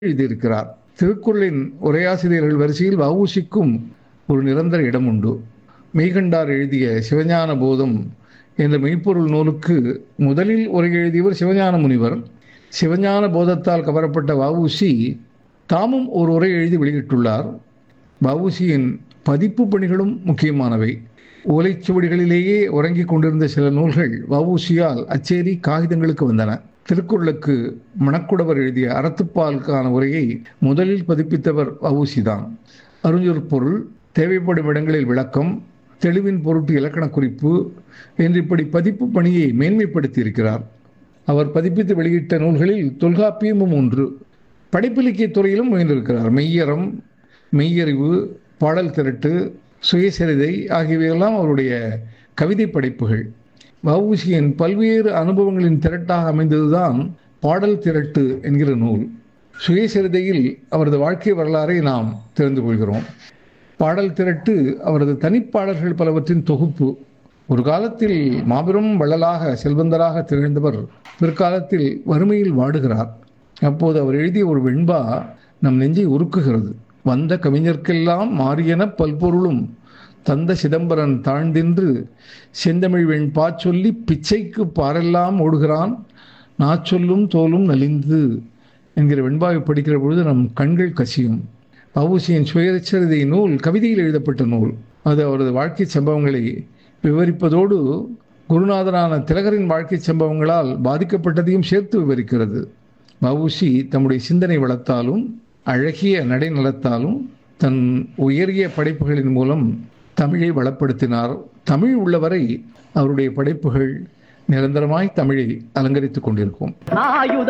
எழுதியிருக்கிறார் திருக்குறளின் உரையாசிரியர்கள் வரிசையில் வவுசிக்கும் ஒரு நிரந்தர இடம் உண்டு மெய்கண்டார் எழுதிய சிவஞான போதம் என்ற மெய்ப்பொருள் நூலுக்கு முதலில் உரை எழுதியவர் சிவஞான முனிவர் சிவஞான போதத்தால் கவரப்பட்ட வவுசி தாமும் ஒரு உரை எழுதி வெளியிட்டுள்ளார் வவுசியின் பதிப்பு பணிகளும் முக்கியமானவை ஓலைச்சுவடிகளிலேயே உறங்கிக் கொண்டிருந்த சில நூல்கள் வவுசியால் அச்சேரி காகிதங்களுக்கு வந்தன திருக்குறளுக்கு மணக்குடவர் எழுதிய அறத்துப்பாலுக்கான உரையை முதலில் பதிப்பித்தவர் வவுசிதான் அறிஞர் பொருள் தேவைப்படும் இடங்களில் விளக்கம் தெளிவின் பொருட்டு இலக்கண குறிப்பு என்று இப்படி பதிப்பு பணியை மேன்மைப்படுத்தி இருக்கிறார் அவர் பதிப்பித்து வெளியிட்ட நூல்களில் தொல்காப்பியமும் ஒன்று படைப்பிலக்கிய துறையிலும் முயன்றிருக்கிறார் மெய்யறம் மெய்யறிவு பாடல் திரட்டு சுயசரிதை ஆகியவையெல்லாம் அவருடைய கவிதை படைப்புகள் வவுசியின் பல்வேறு அனுபவங்களின் திரட்டாக அமைந்ததுதான் பாடல் திரட்டு என்கிற நூல் சுயசரிதையில் அவரது வாழ்க்கை வரலாறை நாம் தெரிந்து கொள்கிறோம் பாடல் திரட்டு அவரது தனிப்பாடல்கள் பலவற்றின் தொகுப்பு ஒரு காலத்தில் மாபெரும் வள்ளலாக செல்வந்தராக திகழ்ந்தவர் பிற்காலத்தில் வறுமையில் வாடுகிறார் அப்போது அவர் எழுதிய ஒரு வெண்பா நம் நெஞ்சை உருக்குகிறது வந்த கவிஞர்க்கெல்லாம் மாறியன பல்பொருளும் தந்த சிதம்பரன் தாழ்ந்தின்று செந்தமிழ் வெண்பா சொல்லி பிச்சைக்கு பாரெல்லாம் ஓடுகிறான் நாச்சொல்லும் தோலும் நலிந்து என்கிற வெண்பாவை படிக்கிற பொழுது நம் கண்கள் கசியும் வவுசியின் சுயச்சரிதை நூல் கவிதையில் எழுதப்பட்ட நூல் அது அவரது வாழ்க்கை சம்பவங்களை விவரிப்பதோடு குருநாதரான திலகரின் வாழ்க்கை சம்பவங்களால் பாதிக்கப்பட்டதையும் சேர்த்து விவரிக்கிறது வவுசி தம்முடைய சிந்தனை வளர்த்தாலும் அழகிய நடைநலத்தாலும் தன் உயரிய படைப்புகளின் மூலம் தமிழை வளப்படுத்தினார் தமிழ் உள்ளவரை அவருடைய படைப்புகள் நிரந்தரமாய் தமிழை அலங்கரித்துக் கொண்டிருக்கும் ஆயுத